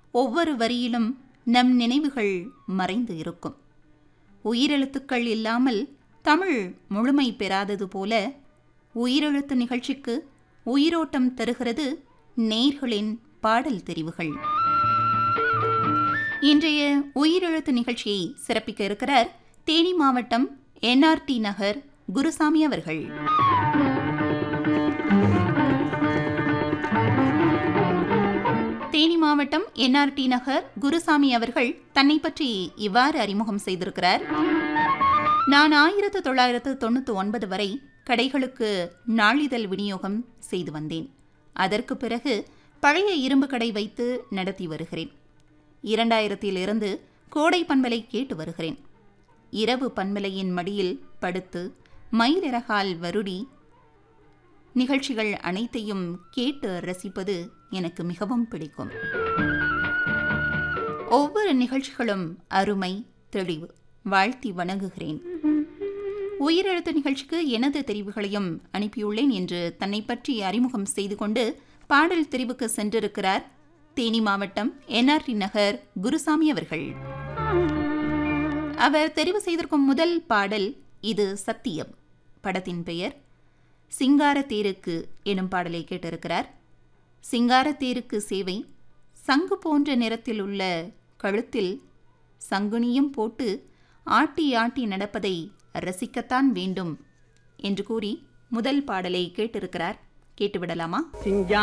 ஒவ்வொரு வரியிலும் நம் நினைவுகள் மறைந்து இருக்கும் உயிரெழுத்துக்கள் இல்லாமல் தமிழ் முழுமை பெறாதது போல உயிரெழுத்து நிகழ்ச்சிக்கு உயிரோட்டம் தருகிறது நேர்களின் பாடல் தெரிவுகள் இன்றைய உயிரெழுத்து நிகழ்ச்சியை சிறப்பிக்க இருக்கிறார் தேனி மாவட்டம் என்ஆர்டி நகர் குருசாமி அவர்கள் தேனி மாவட்டம் என்ஆர்டி நகர் குருசாமி அவர்கள் தன்னை பற்றி இவ்வாறு அறிமுகம் செய்திருக்கிறார் நான் ஆயிரத்து தொள்ளாயிரத்து தொண்ணூற்றி ஒன்பது வரை கடைகளுக்கு நாளிதழ் விநியோகம் செய்து வந்தேன் அதற்கு பிறகு பழைய இரும்பு கடை வைத்து நடத்தி வருகிறேன் இரண்டாயிரத்திலிருந்து கோடை பண்பலை கேட்டு வருகிறேன் இரவு பண்பலையின் மடியில் படுத்து மயிலிறகால் வருடி நிகழ்ச்சிகள் அனைத்தையும் கேட்டு ரசிப்பது எனக்கு மிகவும் பிடிக்கும் ஒவ்வொரு நிகழ்ச்சிகளும் அருமை தெளிவு வாழ்த்தி வணங்குகிறேன் உயிரெழுத்து நிகழ்ச்சிக்கு எனது தெரிவுகளையும் அனுப்பியுள்ளேன் என்று தன்னை பற்றி அறிமுகம் செய்து கொண்டு பாடல் தெரிவுக்கு சென்றிருக்கிறார் தேனி மாவட்டம் என்ஆர்டி நகர் குருசாமி அவர்கள் அவர் தெரிவு செய்திருக்கும் முதல் பாடல் இது சத்தியம் படத்தின் பெயர் சிங்கார தேருக்கு எனும் பாடலை கேட்டிருக்கிறார் சிங்கார தேருக்கு சேவை சங்கு போன்ற நிறத்தில் உள்ள கழுத்தில் சங்குனியும் போட்டு ஆட்டி ஆட்டி நடப்பதை ரசிக்கத்தான் வேண்டும் என்று கூறி முதல் பாடலை கேட்டிருக்கிறார் கேட்டுவிடலாமா சிங்கா